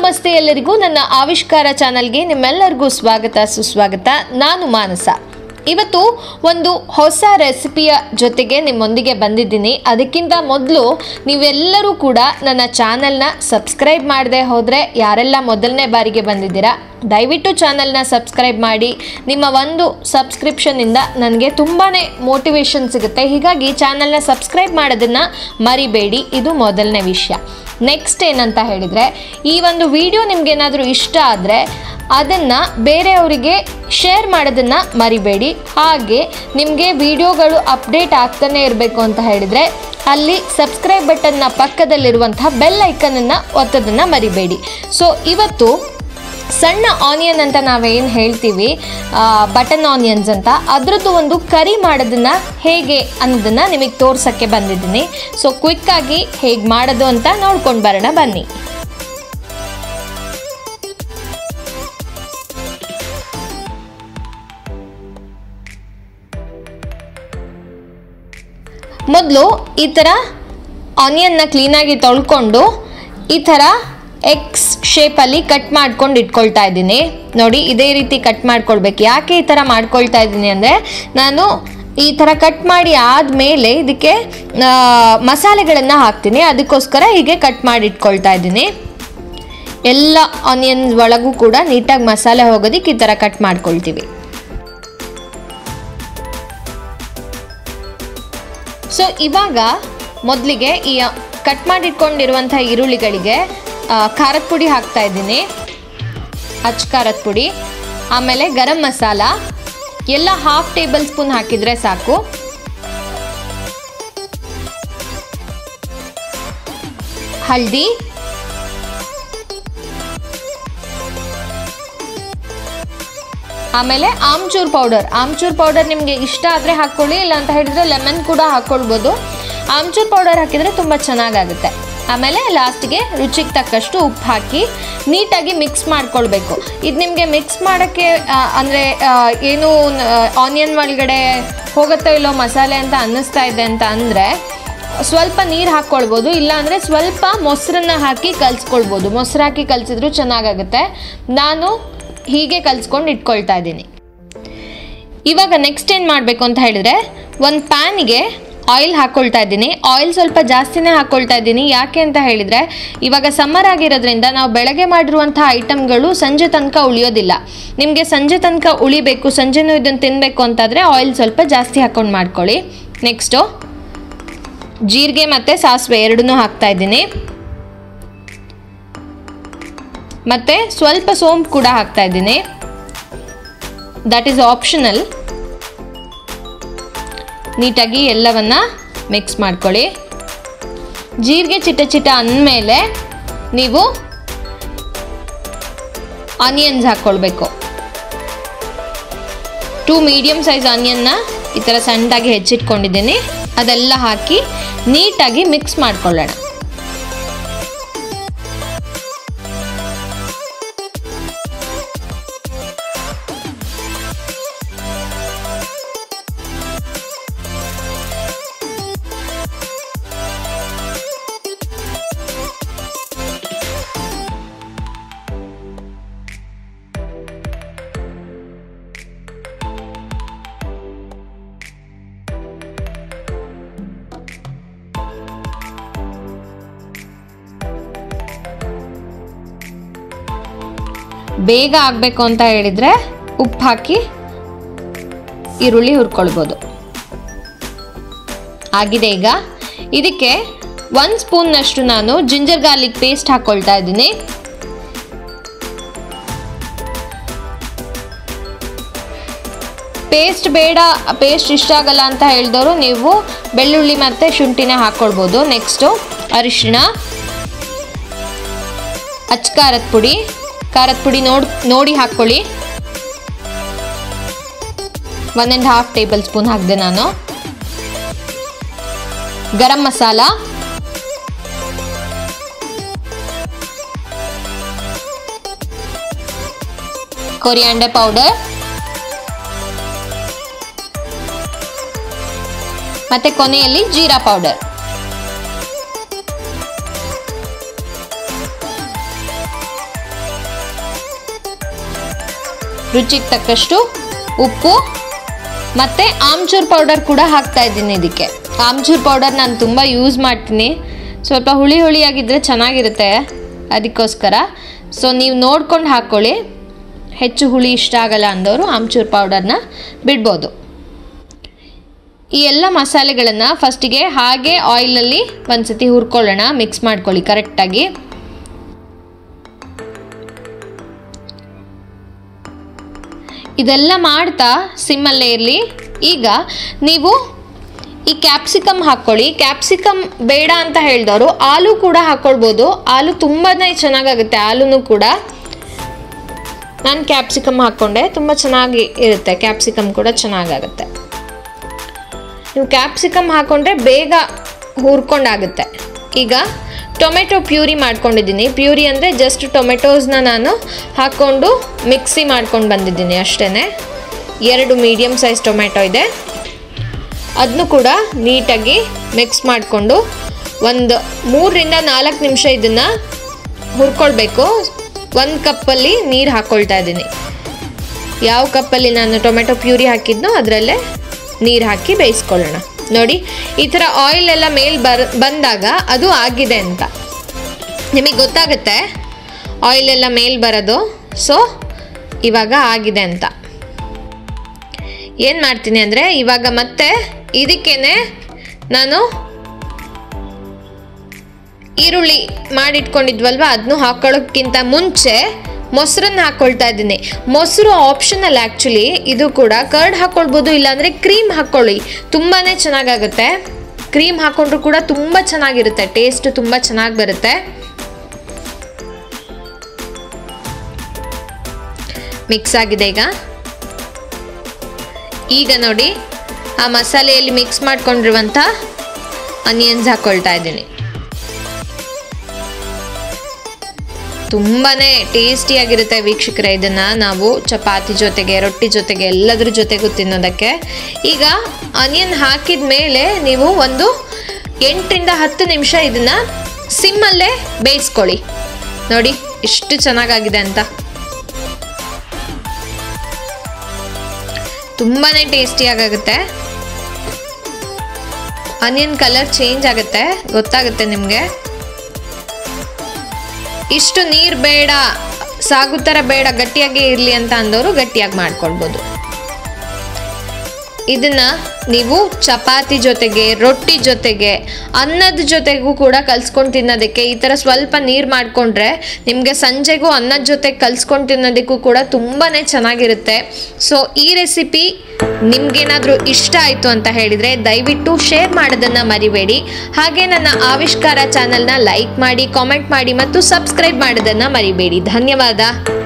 ನಮಸ್ತೆ ಎಲ್ಲರಿಗೂ ನನ್ನ ಆವಿಷ್ಕಾರ ಚಾನಲ್ಗೆ ನಿಮ್ಮೆಲ್ಲರಿಗೂ ಸ್ವಾಗತ ಸುಸ್ವಾಗತ ನಾನು ಮಾನಸ ಇವತ್ತು ಒಂದು ಹೊಸ ರೆಸಿಪಿಯ ಜೊತೆಗೆ ನಿಮ್ಮೊಂದಿಗೆ ಬಂದಿದ್ದೀನಿ ಅದಕ್ಕಿಂತ ಮೊದಲು ನೀವೆಲ್ಲರೂ ಕೂಡ ನನ್ನ ಚಾನಲ್ನ ಸಬ್ಸ್ಕ್ರೈಬ್ ಮಾಡದೆ ಹೋದರೆ ಯಾರೆಲ್ಲ ಮೊದಲನೇ ಬಾರಿಗೆ ಬಂದಿದ್ದೀರಾ ದಯವಿಟ್ಟು ಚಾನಲ್ನ ಸಬ್ಸ್ಕ್ರೈಬ್ ಮಾಡಿ ನಿಮ್ಮ ಒಂದು ಸಬ್ಸ್ಕ್ರಿಪ್ಷನ್ನಿಂದ ನನಗೆ ತುಂಬಾ ಮೋಟಿವೇಶನ್ ಸಿಗುತ್ತೆ ಹೀಗಾಗಿ ಚಾನಲ್ನ ಸಬ್ಸ್ಕ್ರೈಬ್ ಮಾಡೋದನ್ನು ಮರಿಬೇಡಿ ಇದು ಮೊದಲನೇ ವಿಷಯ ನೆಕ್ಸ್ಟ್ ಏನಂತ ಹೇಳಿದರೆ ಈ ಒಂದು ವಿಡಿಯೋ ನಿಮ್ಗೇನಾದರೂ ಇಷ್ಟ ಆದರೆ ಅದನ್ನು ಬೇರೆಯವರಿಗೆ ಶೇರ್ ಮಾಡೋದನ್ನು ಮರಿಬೇಡಿ ಹಾಗೆ ನಿಮಗೆ ವಿಡಿಯೋಗಳು ಅಪ್ಡೇಟ್ ಆಗ್ತಾನೆ ಇರಬೇಕು ಅಂತ ಹೇಳಿದರೆ ಅಲ್ಲಿ ಸಬ್ಸ್ಕ್ರೈಬ್ ಬಟನ್ನ ಪಕ್ಕದಲ್ಲಿರುವಂತಹ ಬೆಲ್ ಐಕನನ್ನು ಒತ್ತೋದನ್ನು ಮರಿಬೇಡಿ ಸೊ ಇವತ್ತು ಸಣ್ಣ ಆನಿಯನ್ ಅಂತ ನಾವೇನು ಹೇಳ್ತೀವಿ ಬಟನ್ ಆನಿಯನ್ಸ್ ಅಂತ ಅದರದ್ದು ಒಂದು ಕರಿ ಮಾಡೋದನ್ನು ಹೇಗೆ ಅನ್ನೋದನ್ನು ನಿಮಗೆ ತೋರ್ಸೋಕ್ಕೆ ಬಂದಿದ್ದೀನಿ ಸೊ ಕ್ವಿಕ್ಕಾಗಿ ಹೇಗೆ ಮಾಡೋದು ಅಂತ ನೋಡ್ಕೊಂಡು ಬರೋಣ ಬನ್ನಿ ಮೊದಲು ಈ ಥರ ಆನಿಯನ್ನ ಕ್ಲೀನಾಗಿ ತೊಳ್ಕೊಂಡು ಈ ಥರ ಎಕ್ಸ್ ಶೇಪಲ್ಲಿ ಕಟ್ ಮಾಡ್ಕೊಂಡು ಇಟ್ಕೊಳ್ತಾ ಇದ್ದೀನಿ ನೋಡಿ ಇದೇ ರೀತಿ ಕಟ್ ಮಾಡ್ಕೊಳ್ಬೇಕು ಯಾಕೆ ಈ ಥರ ಮಾಡ್ಕೊಳ್ತಾ ಇದ್ದೀನಿ ಅಂದರೆ ನಾನು ಈ ಥರ ಕಟ್ ಮಾಡಿ ಆದಮೇಲೆ ಇದಕ್ಕೆ ಮಸಾಲೆಗಳನ್ನು ಹಾಕ್ತೀನಿ ಅದಕ್ಕೋಸ್ಕರ ಹೀಗೆ ಕಟ್ ಮಾಡಿ ಇಟ್ಕೊಳ್ತಾ ಇದ್ದೀನಿ ಎಲ್ಲ ಆನಿಯನ್ ಒಳಗೂ ಕೂಡ ನೀಟಾಗಿ ಮಸಾಲೆ ಹೋಗೋದಕ್ಕೆ ಈ ಥರ ಕಟ್ ಮಾಡ್ಕೊಳ್ತೀವಿ ಸೊ ಇವಾಗ ಮೊದಲಿಗೆ ಈ ಕಟ್ ಮಾಡಿಟ್ಕೊಂಡಿರುವಂಥ ಈರುಳ್ಳಿಗಳಿಗೆ ಖಾರದ ಪುಡಿ ಹಾಕ್ತಾ ಇದ್ದೀನಿ ಅಚ್ಚ ಖಾರದ ಪುಡಿ ಆಮೇಲೆ ಗರಂ ಮಸಾಲ ಎಲ್ಲ ಹಾಫ್ ಟೇಬಲ್ ಸ್ಪೂನ್ ಹಾಕಿದರೆ ಸಾಕು ಹಲ್ದಿ ಆಮೇಲೆ ಆಮ್ಚೂರ್ ಪೌಡರ್ ಆಮ್ಚೂರ್ ಪೌಡರ್ ನಿಮಗೆ ಇಷ್ಟ ಆದರೆ ಹಾಕ್ಕೊಳ್ಳಿ ಇಲ್ಲ ಅಂತ ಹೇಳಿದ್ರೆ ಲೆಮನ್ ಕೂಡ ಹಾಕ್ಕೊಳ್ಬೋದು ಆಮ್ಚೂರ್ ಪೌಡರ್ ಹಾಕಿದರೆ ತುಂಬ ಚೆನ್ನಾಗಾಗುತ್ತೆ ಆಮೇಲೆ ಲಾಸ್ಟ್ಗೆ ರುಚಿಗೆ ತಕ್ಕಷ್ಟು ಉಪ್ಪು ಹಾಕಿ ನೀಟಾಗಿ ಮಿಕ್ಸ್ ಮಾಡ್ಕೊಳ್ಬೇಕು ಇದು ನಿಮಗೆ ಮಿಕ್ಸ್ ಮಾಡೋಕ್ಕೆ ಅಂದರೆ ಏನು ಆನಿಯನ್ ಒಳಗಡೆ ಹೋಗುತ್ತೋ ಇಲ್ಲೋ ಮಸಾಲೆ ಅಂತ ಅನ್ನಿಸ್ತಾ ಇದೆ ಅಂತ ಅಂದರೆ ಸ್ವಲ್ಪ ನೀರು ಹಾಕ್ಕೊಳ್ಬೋದು ಇಲ್ಲಾಂದರೆ ಸ್ವಲ್ಪ ಮೊಸರನ್ನ ಹಾಕಿ ಕಲಿಸ್ಕೊಳ್ಬೋದು ಮೊಸರು ಹಾಕಿ ಕಲಿಸಿದ್ರು ಚೆನ್ನಾಗಾಗುತ್ತೆ ನಾನು ಹೀಗೆ ಕಲಿಸ್ಕೊಂಡು ಇಟ್ಕೊಳ್ತಾ ಇದ್ದೀನಿ ಇವಾಗ ನೆಕ್ಸ್ಟ್ ಏನು ಮಾಡಬೇಕು ಅಂತ ಹೇಳಿದ್ರೆ ಒಂದು ಪ್ಯಾನಿಗೆ ಆಯಿಲ್ ಹಾಕ್ಕೊಳ್ತಾ ಇದ್ದೀನಿ ಆಯಿಲ್ ಸ್ವಲ್ಪ ಜಾಸ್ತಿನೇ ಹಾಕ್ಕೊಳ್ತಾ ಇದ್ದೀನಿ ಯಾಕೆ ಅಂತ ಹೇಳಿದರೆ ಇವಾಗ ಸಮ್ಮರ್ ಆಗಿರೋದ್ರಿಂದ ನಾವು ಬೆಳಗ್ಗೆ ಮಾಡಿರುವಂಥ ಐಟಮ್ಗಳು ಸಂಜೆ ತನಕ ಉಳಿಯೋದಿಲ್ಲ ನಿಮಗೆ ಸಂಜೆ ತನಕ ಉಳಿಬೇಕು ಸಂಜೆನೂ ಇದನ್ನು ತಿನ್ನಬೇಕು ಅಂತಾದರೆ ಆಯಿಲ್ ಸ್ವಲ್ಪ ಜಾಸ್ತಿ ಹಾಕ್ಕೊಂಡು ಮಾಡ್ಕೊಳ್ಳಿ ನೆಕ್ಸ್ಟು ಜೀರಿಗೆ ಮತ್ತು ಸಾಸಿವೆ ಎರಡನ್ನೂ ಹಾಕ್ತಾ ಇದ್ದೀನಿ ಮತ್ತು ಸ್ವಲ್ಪ ಸೋಂಪು ಕೂಡ ಹಾಕ್ತಾ ಇದ್ದೀನಿ ದಟ್ ಈಸ್ ಆಪ್ಷನಲ್ ನೀಟಾಗಿ ಎಲ್ಲವನ್ನ ಮಿಕ್ಸ್ ಮಾಡ್ಕೊಳ್ಳಿ ಜೀರಿಗೆ ಚಿಟ ಚಿಟ ಅಂದಮೇಲೆ ನೀವು ಆನಿಯನ್ಸ್ ಹಾಕ್ಕೊಳ್ಬೇಕು ಟೂ ಮೀಡಿಯಮ್ ಸೈಜ್ ಆನಿಯನ್ನ ಈ ಥರ ಸಣ್ಣದಾಗಿ ಹೆಚ್ಚಿಟ್ಕೊಂಡಿದ್ದೀನಿ ಅದೆಲ್ಲ ಹಾಕಿ ನೀಟಾಗಿ ಮಿಕ್ಸ್ ಮಾಡ್ಕೊಳ್ಳೋಣ ಬೇಗ ಆಗಬೇಕು ಅಂತ ಹೇಳಿದರೆ ಉಪ್ಪು ಹಾಕಿ ಈರುಳ್ಳಿ ಹುರ್ಕೊಳ್ಬೋದು ಆಗಿದೆ ಈಗ ಇದಕ್ಕೆ ಒಂದು ಸ್ಪೂನ್ನಷ್ಟು ನಾನು ಜಿಂಜರ್ ಗಾರ್ಲಿಕ್ ಪೇಸ್ಟ್ ಹಾಕ್ಕೊಳ್ತಾ ಇದ್ದೀನಿ ಪೇಸ್ಟ್ ಬೇಡ ಪೇಸ್ಟ್ ಇಷ್ಟ ಆಗಲ್ಲ ಅಂತ ಹೇಳಿದವರು ನೀವು ಬೆಳ್ಳುಳ್ಳಿ ಮತ್ತು ಶುಂಠಿನೇ ಹಾಕ್ಕೊಳ್ಬೋದು ನೆಕ್ಸ್ಟು ಅರಿಶಿಣ ಅಚ್ಚ ಖಾರದ ಪುಡಿ ಖಾರದ ಪುಡಿ ನೋಡ್ ನೋಡಿ ಹಾಕ್ಕೊಳ್ಳಿ one and half tablespoon ಹಾಕಿದೆ ನಾನು ಗರಂ ಮಸಾಲ ಕೊರಿಯಾಂಡರ್ ಪೌಡರ್ ಮತ್ತೆ ಕೊನೆಯಲ್ಲಿ ಜೀರಾ ಪೌಡರ್ ರುಚಿಗೆ ತಕ್ಕಷ್ಟು ಉಪ್ಪು ಮತ್ತು ಆಮ್ಚೂರ್ ಪೌಡರ್ ಕೂಡ ಹಾಕ್ತಾ ಇದ್ದೀನಿ ಇದಕ್ಕೆ ಆಮ್ಚೂರ್ ಪೌಡರ್ ನಾನು ತುಂಬ ಯೂಸ್ ಮಾಡ್ತೀನಿ ಸ್ವಲ್ಪ ಹುಳಿ ಹುಳಿಯಾಗಿದ್ದರೆ ಚೆನ್ನಾಗಿರುತ್ತೆ ಅದಕ್ಕೋಸ್ಕರ ಸೊ ನೀವು ನೋಡ್ಕೊಂಡು ಹಾಕ್ಕೊಳ್ಳಿ ಹೆಚ್ಚು ಹುಳಿ ಇಷ್ಟ ಆಗಲ್ಲ ಅಂದವರು ಆಮ್ಚೂರ್ ಪೌಡರ್ನ ಬಿಡ್ಬೋದು ಈ ಎಲ್ಲ ಮಸಾಲೆಗಳನ್ನು ಫಸ್ಟಿಗೆ ಹಾಗೆ ಆಯಿಲಲ್ಲಿ ಒಂದ್ಸತಿ ಹುರ್ಕೊಳ್ಳೋಣ ಮಿಕ್ಸ್ ಮಾಡ್ಕೊಳ್ಳಿ ಕರೆಕ್ಟಾಗಿ ಇದೆಲ್ಲ ಮಾಡ್ತಾ ಸಿಮ್ಮಲ್ಲೇ ಇರಲಿ ಈಗ ನೀವು ಈ ಕ್ಯಾಪ್ಸಿಕಮ್ ಹಾಕ್ಕೊಳ್ಳಿ ಕ್ಯಾಪ್ಸಿಕಮ್ ಬೇಡ ಅಂತ ಹೇಳಿದವರು ಆಲೂ ಕೂಡ ಹಾಕ್ಕೊಳ್ಬೋದು ಆಲೂ ತುಂಬಾ ಚೆನ್ನಾಗಾಗುತ್ತೆ ಆಲೂನು ಕೂಡ ನಾನು ಕ್ಯಾಪ್ಸಿಕಮ್ ಹಾಕ್ಕೊಂಡೆ ತುಂಬ ಚೆನ್ನಾಗಿ ಇರುತ್ತೆ ಕ್ಯಾಪ್ಸಿಕಮ್ ಕೂಡ ಚೆನ್ನಾಗಾಗುತ್ತೆ ನೀವು ಕ್ಯಾಪ್ಸಿಕಮ್ ಹಾಕ್ಕೊಂಡ್ರೆ ಬೇಗ ಹುರ್ಕೊಂಡಾಗುತ್ತೆ ಈಗ ಟೊಮೆಟೊ ಪ್ಯೂರಿ ಮಾಡ್ಕೊಂಡಿದ್ದೀನಿ ಪ್ಯೂರಿ ಅಂದರೆ ಜಸ್ಟ್ ಟೊಮೆಟೋಸ್ನ ನಾನು ಹಾಕ್ಕೊಂಡು ಮಿಕ್ಸಿ ಮಾಡ್ಕೊಂಡು ಬಂದಿದ್ದೀನಿ ಅಷ್ಟೇ ಎರಡು ಮೀಡಿಯಮ್ ಸೈಜ್ ಟೊಮೆಟೊ ಇದೆ ಅದನ್ನು ಕೂಡ ನೀಟಾಗಿ ಮಿಕ್ಸ್ ಮಾಡಿಕೊಂಡು ಒಂದು ಮೂರರಿಂದ ನಾಲ್ಕು ನಿಮಿಷ ಇದನ್ನು ಹುರ್ಕೊಳ್ಬೇಕು ಒಂದು ಕಪ್ಪಲ್ಲಿ ನೀರು ಹಾಕ್ಕೊಳ್ತಾ ಇದ್ದೀನಿ ಯಾವ ಕಪ್ಪಲ್ಲಿ ನಾನು ಟೊಮೆಟೊ ಪ್ಯೂರಿ ಹಾಕಿದ್ನೋ ಅದರಲ್ಲೇ ನೀರು ಹಾಕಿ ಬೇಯಿಸ್ಕೊಳ್ಳೋಣ ನೋಡಿ ಈ ಥರ ಆಯಿಲ್ ಎಲ್ಲ ಮೇಲೆ ಬರ್ ಬಂದಾಗ ಅದು ಆಗಿದೆ ಅಂತ ನಿಮಗೆ ಗೊತ್ತಾಗುತ್ತೆ ಆಯಿಲ್ ಎಲ್ಲ ಮೇಲೆ ಬರೋದು ಸೊ ಇವಾಗ ಆಗಿದೆ ಅಂತ ಏನು ಮಾಡ್ತೀನಿ ಅಂದರೆ ಇವಾಗ ಮತ್ತೆ ಇದಕ್ಕೇನೆ ನಾನು ಈರುಳ್ಳಿ ಮಾಡಿಟ್ಕೊಂಡಿದ್ವಲ್ವ ಅದನ್ನು ಹಾಕೊಳ್ಳೋಕ್ಕಿಂತ ಮುಂಚೆ ಮೊಸರನ್ನ ಹಾಕ್ಕೊಳ್ತಾ ಇದ್ದೀನಿ ಮೊಸರು ಆಪ್ಷನಲ್ ಆ್ಯಕ್ಚುಲಿ ಇದು ಕೂಡ ಕರ್ಡ್ ಹಾಕ್ಕೊಳ್ಬೋದು ಇಲ್ಲಾಂದರೆ ಕ್ರೀಮ್ ಹಾಕ್ಕೊಳ್ಳಿ ತುಂಬಾ ಚೆನ್ನಾಗಾಗುತ್ತೆ ಕ್ರೀಮ್ ಹಾಕ್ಕೊಂಡ್ರು ಕೂಡ ತುಂಬ ಚೆನ್ನಾಗಿರುತ್ತೆ ಟೇಸ್ಟ್ ತುಂಬ ಚೆನ್ನಾಗಿ ಬರುತ್ತೆ ಮಿಕ್ಸ್ ಆಗಿದೆ ಈಗ ಈಗ ನೋಡಿ ಆ ಮಸಾಲೆಯಲ್ಲಿ ಮಿಕ್ಸ್ ಮಾಡ್ಕೊಂಡಿರುವಂಥ ಅನಿಯನ್ಸ್ ಹಾಕ್ಕೊಳ್ತಾ ಇದ್ದೀನಿ ತುಂಬಾ ಟೇಸ್ಟಿಯಾಗಿರುತ್ತೆ ವೀಕ್ಷಕರೇ ಇದನ್ನು ನಾವು ಚಪಾತಿ ಜೊತೆಗೆ ರೊಟ್ಟಿ ಜೊತೆಗೆ ಎಲ್ಲದ್ರ ಜೊತೆಗೂ ತಿನ್ನೋದಕ್ಕೆ ಈಗ ಆನಿಯನ್ ಹಾಕಿದ ಮೇಲೆ ನೀವು ಒಂದು ಎಂಟರಿಂದ ಹತ್ತು ನಿಮಿಷ ಇದನ್ನು ಸಿಮ್ಮಲ್ಲೇ ಬೇಯಿಸ್ಕೊಳ್ಳಿ ನೋಡಿ ಎಷ್ಟು ಚೆನ್ನಾಗಾಗಿದೆ ಅಂತ ತುಂಬಾ ಟೇಸ್ಟಿಯಾಗುತ್ತೆ ಆನಿಯನ್ ಕಲರ್ ಚೇಂಜ್ ಆಗುತ್ತೆ ಗೊತ್ತಾಗುತ್ತೆ ನಿಮಗೆ ಇಷ್ಟು ನೀರು ಬೇಡ ಸಾಗು ಥರ ಬೇಡ ಗಟ್ಟಿಯಾಗಿ ಇರಲಿ ಅಂತ ಅಂದವರು ಗಟ್ಟಿಯಾಗಿ ಮಾಡ್ಕೊಳ್ಬೋದು ಇದನ್ನ ನೀವು ಚಪಾತಿ ಜೊತೆಗೆ ರೊಟ್ಟಿ ಜೊತೆಗೆ ಅನ್ನದ ಜೊತೆಗೂ ಕೂಡ ಕಲ್ಸ್ಕೊಂಡು ತಿನ್ನೋದಕ್ಕೆ ಈ ಥರ ಸ್ವಲ್ಪ ನೀರು ಮಾಡಿಕೊಂಡ್ರೆ ನಿಮಗೆ ಸಂಜೆಗೂ ಅನ್ನದ ಜೊತೆ ಕಲ್ಸ್ಕೊಂಡು ತಿನ್ನೋದಕ್ಕೂ ಕೂಡ ತುಂಬಾ ಚೆನ್ನಾಗಿರುತ್ತೆ ಸೊ ಈ ರೆಸಿಪಿ ನಿಮ್ಗೇನಾದರೂ ಇಷ್ಟ ಆಯಿತು ಅಂತ ಹೇಳಿದರೆ ದಯವಿಟ್ಟು ಶೇರ್ ಮಾಡೋದನ್ನು ಮರಿಬೇಡಿ ಹಾಗೆ ನನ್ನ ಆವಿಷ್ಕಾರ ಚಾನಲ್ನ ಲೈಕ್ ಮಾಡಿ ಕಾಮೆಂಟ್ ಮಾಡಿ ಮತ್ತು ಸಬ್ಸ್ಕ್ರೈಬ್ ಮಾಡೋದನ್ನು ಮರಿಬೇಡಿ ಧನ್ಯವಾದ